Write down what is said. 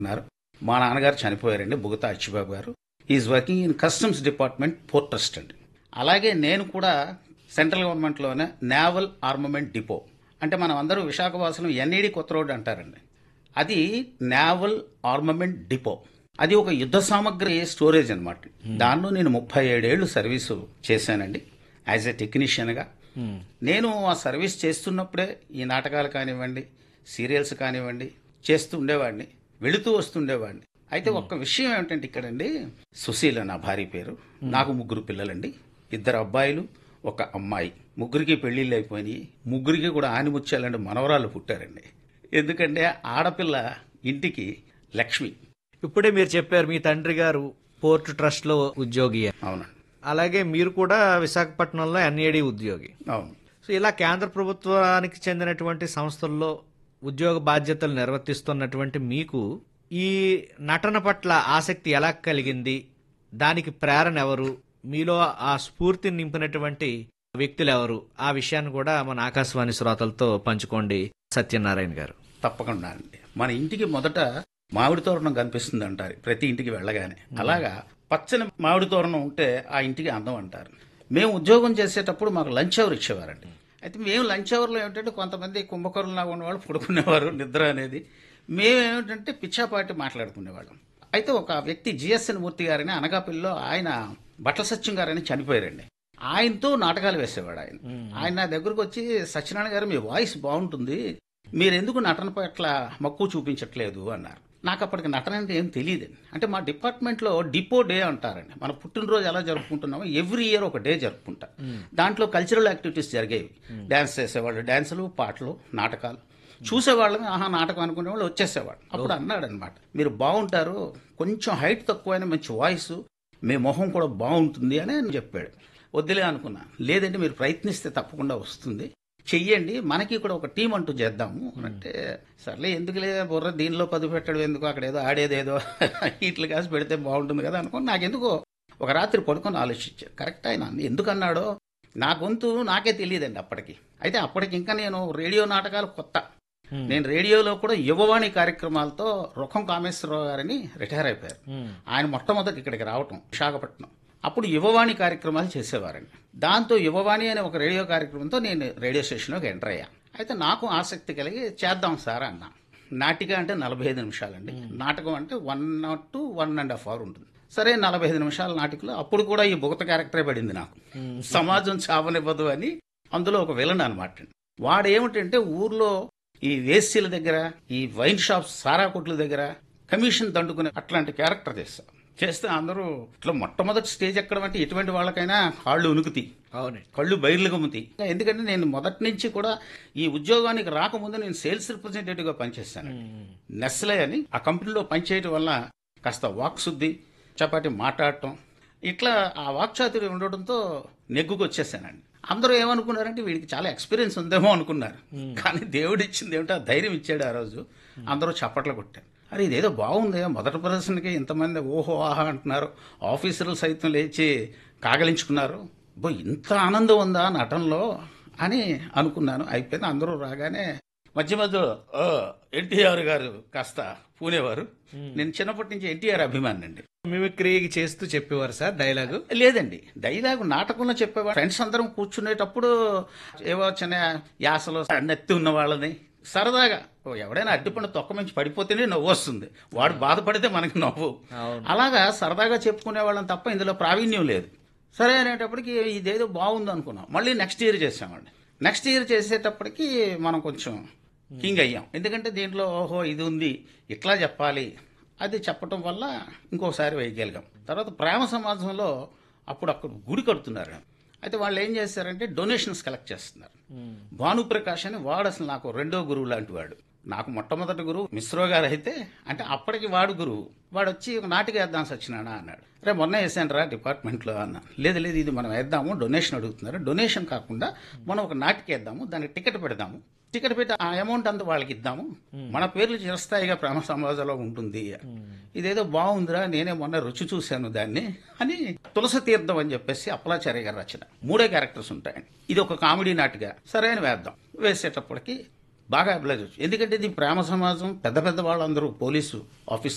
ఉన్నారు మా నాన్నగారు చనిపోయారండి Bugata Achibabu garu is working in customs department port trust అండి అలాగే నేను కూడా సెంట్రల్ గవర్నమెంట్లోనే నేవల్ ఆర్మమెంట్ డిపో అంటే మనం అందరూ విశాఖవాసులు ఎన్ఈడి కొత్త రోడ్ అంటారండి అది నేవల్ ఆర్మమెంట్ డిపో అది ఒక యుద్ధ సామగ్రి స్టోరేజ్ అనమాట దానిలో నేను ముప్పై ఏడేళ్లు సర్వీసు చేశానండి యాజ్ ఎ టెక్నీషియన్గా నేను ఆ సర్వీస్ చేస్తున్నప్పుడే ఈ నాటకాలు కానివ్వండి సీరియల్స్ కానివ్వండి చేస్తూ ఉండేవాడిని వెళుతూ వస్తుండేవాడిని అయితే ఒక్క విషయం ఏమిటంటే ఇక్కడండి సుశీల నా భార్య పేరు నాకు ముగ్గురు పిల్లలండి ఇద్దరు అబ్బాయిలు ఒక అమ్మాయి ముగ్గురికి పెళ్లిళ్ళు అయిపోయినాయి ముగ్గురికి కూడా ఆనిముత్యాలంటే మనవరాలు పుట్టారండి ఎందుకంటే ఆడపిల్ల ఇంటికి లక్ష్మి ఇప్పుడే మీరు చెప్పారు మీ తండ్రి గారు పోర్ట్ ట్రస్ట్ లో ఉద్యోగి అని. అవునండి అలాగే మీరు కూడా విశాఖపట్నంలో ఎన్ఏడి ఉద్యోగి అవును సో ఇలా కేంద్ర ప్రభుత్వానికి చెందినటువంటి సంస్థల్లో ఉద్యోగ బాధ్యతలు నిర్వర్తిస్తున్నటువంటి మీకు ఈ నటన పట్ల ఆసక్తి ఎలా కలిగింది దానికి ప్రేరణ ఎవరు మీలో ఆ స్ఫూర్తిని నింపినటువంటి వ్యక్తులు ఎవరు ఆ విషయాన్ని కూడా మన ఆకాశవాణి శ్రోతలతో పంచుకోండి సత్యనారాయణ గారు తప్పకుండా అండి మన ఇంటికి మొదట మామిడి తోరణం కనిపిస్తుంది అంటారు ప్రతి ఇంటికి వెళ్ళగానే అలాగా పచ్చని మామిడి తోరణం ఉంటే ఆ ఇంటికి అందం అంటారు మేము ఉద్యోగం చేసేటప్పుడు మాకు లంచ్ అవర్ ఇచ్చేవారండి అయితే మేము లంచ్ అవర్లో ఏమిటంటే కొంతమంది కుంభకరులాగా ఉన్నవాళ్ళు పడుకునేవారు నిద్ర అనేది మేము ఏమిటంటే పిచ్చాపాటి మాట్లాడుకునేవాళ్ళం అయితే ఒక వ్యక్తి జిఎస్ఎన్ మూర్తి గారని అనకాపల్లిలో ఆయన బట్టల సత్యం గారని చనిపోయారండి ఆయనతో నాటకాలు వేసేవాడు ఆయన ఆయన నా దగ్గరకు వచ్చి సత్యనారాయణ గారు మీ వాయిస్ బాగుంటుంది మీరు ఎందుకు నటన పట్ల మక్కువ చూపించట్లేదు అన్నారు నాకు అప్పటికి నటన అంటే ఏం తెలియదండి అంటే మా డిపార్ట్మెంట్లో డిపో డే అంటారండి మన పుట్టినరోజు ఎలా జరుపుకుంటున్నామో ఎవ్రీ ఇయర్ ఒక డే జరుపుకుంటాం దాంట్లో కల్చరల్ యాక్టివిటీస్ జరిగేవి డ్యాన్స్ చేసేవాళ్ళు డ్యాన్సులు పాటలు నాటకాలు చూసేవాళ్ళని ఆహా నాటకం అనుకునే వాళ్ళు వచ్చేసేవాళ్ళు అప్పుడు అన్నాడు అనమాట మీరు బాగుంటారు కొంచెం హైట్ తక్కువైన మంచి వాయిస్ మీ మొహం కూడా బాగుంటుంది అని ఆయన చెప్పాడు వద్దులే అనుకున్నా లేదంటే మీరు ప్రయత్నిస్తే తప్పకుండా వస్తుంది చెయ్యండి మనకి కూడా ఒక టీం అంటూ చేద్దాము అంటే సర్లే ఎందుకులే బుర్ర దీనిలో పది పెట్టడం ఎందుకు అక్కడ ఏదో ఆడేదేదో ఇట్లు కాసి పెడితే బాగుంటుంది కదా అనుకుని నాకెందుకో ఒక రాత్రి పడుకొని ఆలోచించాను కరెక్ట్ ఆయన ఎందుకు అన్నాడో నా గొంతు నాకే తెలియదండి అప్పటికి అయితే అప్పటికి ఇంకా నేను రేడియో నాటకాలు కొత్త నేను రేడియోలో కూడా యువవాణి కార్యక్రమాలతో రుఖం కామేశ్వరరావు గారిని రిటైర్ అయిపోయారు ఆయన మొట్టమొదటి ఇక్కడికి రావటం విశాఖపట్నం అప్పుడు యువవాణి కార్యక్రమాలు చేసేవారండి దాంతో యువవాణి అనే ఒక రేడియో కార్యక్రమంతో నేను రేడియో స్టేషన్లోకి ఎంటర్ అయ్యా అయితే నాకు ఆసక్తి కలిగి చేద్దాం సార్ అన్నా నాటిక అంటే నలభై ఐదు నిమిషాలండి నాటకం అంటే one not two one and half hour ఉంటుంది సరే నలభై ఐదు నిమిషాల నాటికలో అప్పుడు కూడా ఈ బుగత క్యారెక్టరే పడింది నాకు సమాజం చావనివ్వదు అని అందులో ఒక విలన్ అనమాట వాడు ఏమిటంటే ఊర్లో ఈ వేస్యల దగ్గర ఈ వైన్ షాప్స్ సారా కొట్ల దగ్గర కమిషన్ దండుకునే అట్లాంటి క్యారెక్టర్ చేస్తా చేస్తే అందరూ ఇట్లా మొట్టమొదటి స్టేజ్ ఎక్కడం అంటే ఎటువంటి వాళ్ళకైనా కాళ్ళు ఉనుకుతాయి అవునండి కళ్ళు బయర్లు గమ్ముతాయి ఎందుకంటే నేను మొదటి నుంచి కూడా ఈ ఉద్యోగానికి రాకముందు నేను సేల్స్ రిప్రజెంటేటివ్ గా పనిచేస్తాను నెస్లే అని ఆ కంపెనీలో పనిచేయడం వల్ల కాస్త వాక్ శుద్ధి చపాటి మాట్లాడటం ఇట్లా ఆ వాక్చాతుర్యం ఉండడంతో నెగ్గుకు వచ్చేసానండి అందరూ ఏమనుకున్నారంటే వీడికి చాలా ఎక్స్పీరియన్స్ ఉందేమో అనుకున్నారు కానీ దేవుడు ఇచ్చింది ఏమిటో ఆ ధైర్యం ఇచ్చాడు ఆ రోజు అందరూ చప్పట్లు కొట్టారు అరే ఇదేదో బాగుంది మొదటి ప్రదర్శనకి ఇంతమంది ఓహో ఆహా అంటున్నారు ఆఫీసర్లు సైతం లేచి కాగలించుకున్నారు బో ఇంత ఆనందం ఉందా నటనలో అని అనుకున్నాను అయిపోయింది అందరూ రాగానే మధ్య మధ్యలో "ఓ, ఎన్టీఆర్ గారు కాస్త పూనేవారు నేను చిన్నప్పటి నుంచి ఎన్టీఆర్ అభిమాని అండి మిమిక్రీ చేస్తూ చెప్పేవారు సార్ డైలాగు లేదండి డైలాగ్ నాటకంలో చెప్పేవాడు ఫ్రెండ్స్ అందరం కూర్చునేటప్పుడు ఏవో చిన్న యాసలో నెత్తి ఉన్న వాళ్ళని సరదాగా ఓ ఎవడైనా అడ్డుపండు తొక్క నుంచి పడిపోతేనే నవ్వు వస్తుంది వాడు బాధపడితే మనకి నవ్వు అవును. అలాగా సరదాగా చెప్పుకునే వాళ్ళని తప్ప ఇందులో ప్రావీణ్యం లేదు సరే అనేటప్పటికి ఇదేదో బాగుంది అనుకున్నాం మళ్ళీ నెక్స్ట్ ఇయర్ చేసామండి నెక్స్ట్ ఇయర్ చేసేటప్పటికి మనం కొంచెం కింగ్ అయ్యాం ఎందుకంటే దీంట్లో ఓహో ఇది ఉంది ఇట్లా చెప్పాలి అది చెప్పటం వల్ల ఇంకోసారి వేయగలిగాం తర్వాత ప్రేమ సమాజంలో అప్పుడు అక్కడ గుడి కడుతున్నారు అయితే వాళ్ళు ఏం చేస్తారంటే డొనేషన్స్ కలెక్ట్ చేస్తున్నారు భానుప్రకాష్ అని వాడు అసలు నాకు రెండో గురువు లాంటి వాడు నాకు మొట్టమొదటి గురువు మిశ్రో గారు అయితే అంటే అప్పటికి వాడు గురువు వాడు వచ్చి ఒక నాటిక వేద్దాం సచ్చినానా అన్నాడు రే మొన్న వేసాను రా డిపార్ట్మెంట్లో అన్న లేదు లేదు ఇది మనం వేద్దాము డొనేషన్ అడుగుతున్నారు డొనేషన్ కాకుండా మనం ఒక నాటిక వేద్దాము దానికి టికెట్ పెడదాము టికెట్ పెట్టి ఆ అమౌంట్ అంతా వాళ్ళకి ఇద్దాము మన పేర్లు చిరస్థాయిగా ప్రేమ సమాజంలో ఉంటుంది ఇదేదో బాగుందిరా నేనే మొన్న రుచి చూశాను దాన్ని అని తులసి తీర్థం అని చెప్పేసి అప్పలాచార్య గారు రచన మూడే క్యారెక్టర్స్ ఉంటాయండి ఇది ఒక కామెడీ నాటిగా సరే అని వేద్దాం వేసేటప్పటికి బాగా అప్లై చేయొచ్చు ఎందుకంటే ఇది ప్రేమ సమాజం పెద్ద పెద్ద వాళ్ళందరూ పోలీసు ఆఫీసర్